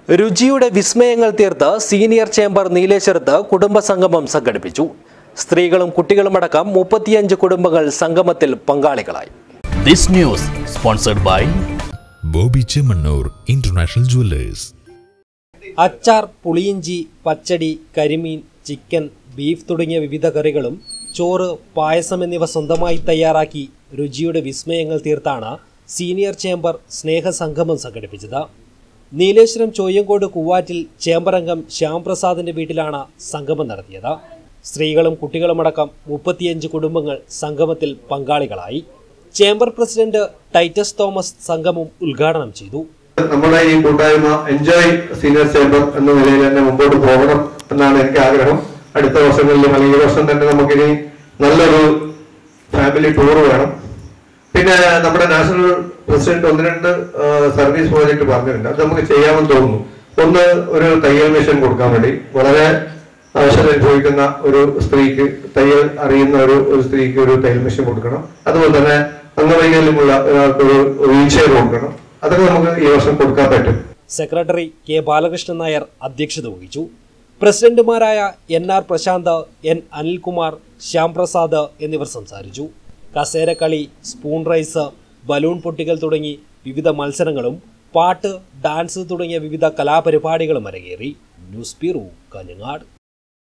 രുചിയുടെ വിസ്മയങ്ങൾ തീർത്ത് senior chamber നീലേശ്വരത്ത് കുടുംബസംഗമം സംഘടിപ്പിച്ചു സ്ത്രീകളും കുട്ടികളുമടക്കം മുപ്പത്തിയഞ്ച് കുടുംബങ്ങൾ സംഗമത്തിൽ പങ്കാളികളായി This news sponsored by Boby Chemmanur international jewellers അച്ചാർ പുളിയിഞ്ചി പച്ചടി കരിമീൻ ചിക്കൻ ബീഫ് തുടങ്ങിയ വിവിധ കറികളും ചോറ് പായസം എന്നിവ സ്വന്തമായി തയ്യാറാക്കി രുചിയുടെ വിസ്മയങ്ങൾ തീർത്താണ് സീനിയർ ചേംബർ സ്നേഹസംഗമം സംഘടിപ്പിച്ചത് നീലേശ്വരം ചോയ്യങ്കോട് കൂവാറ്റിൽ ചേംബർ അംഗം ശ്യാംപ്രസാദിന്റെ വീട്ടിലാണ് സംഗമം നടത്തിയത് സ്ത്രീകളും കുട്ടികളുമടക്കം മുപ്പത്തിയഞ്ച് കുടുംബങ്ങൾ സംഗമത്തിൽ പങ്കാളികളായി ചേംബർ പ്രസിഡന്റ് ടൈറ്റസ് തോമസ് സംഗമം ഉദ്ഘാടനം ചെയ്തു നമ്മുടെ ഈ കൂട്ടായ്മ എൻജോയ് സീനിയർ ചേംബർ എന്ന നിലയിൽ തന്നെ മുമ്പോട്ട് പോകണം എന്നാണ് എനിക്ക് ആഗ്രഹം അടുത്ത വർഷങ്ങളിലും അല്ലെങ്കിൽ ഈ വർഷം തന്നെ നമുക്കിനി നല്ലൊരു ഫാമിലി ടൂർ വേണം പിന്നെ നമ്മുടെ നാഷണൽ പ്രസിഡന്റ് ഒന്ന് രണ്ട് സർവീസ് പ്രോജക്ട് പറഞ്ഞിട്ടുണ്ട് അത് നമുക്ക് ചെയ്യാമെന്ന് തോന്നുന്നു ഒന്ന് ഒരു തയ്യൽ മെഷീൻ കൊടുക്കാൻ വേണ്ടി വളരെ ആവശ്യം അനുഭവിക്കുന്ന ഒരു സ്ത്രീക്ക് തയ്യൽ അറിയുന്ന ഒരു ഒരു സ്ത്രീക്ക് ഒരു തയ്യൽ മെഷീൻ കൊടുക്കണം അതുപോലെ തന്നെ അംഗവൈകല്യമുള്ള ഒരാൾക്ക് ഒരു വീൽ ചെയർ കൊടുക്കണം അതൊക്കെ നമുക്ക് ഈ വർഷം കൊടുക്കാൻ പറ്റും സെക്രട്ടറി കെ ബാലകൃഷ്ണൻ നായർ അധ്യക്ഷത വഹിച്ചു പ്രസിഡന്റുമാരായ N R Prashanth N Anilkumar Shyamprasad എന്നിവർ സംസാരിച്ചു കസേരക്കളി സ്പൂൺ റൈസ് ബലൂൺ പൊട്ടിക്കൽ തുടങ്ങി വിവിധ മത്സരങ്ങളും പാട്ട് ഡാൻസ് തുടങ്ങിയ വിവിധ കലാപരിപാടികളും അരങ്ങേറി ന്യൂസ് ബ്യൂറോ കാഞ്ഞങ്ങാട്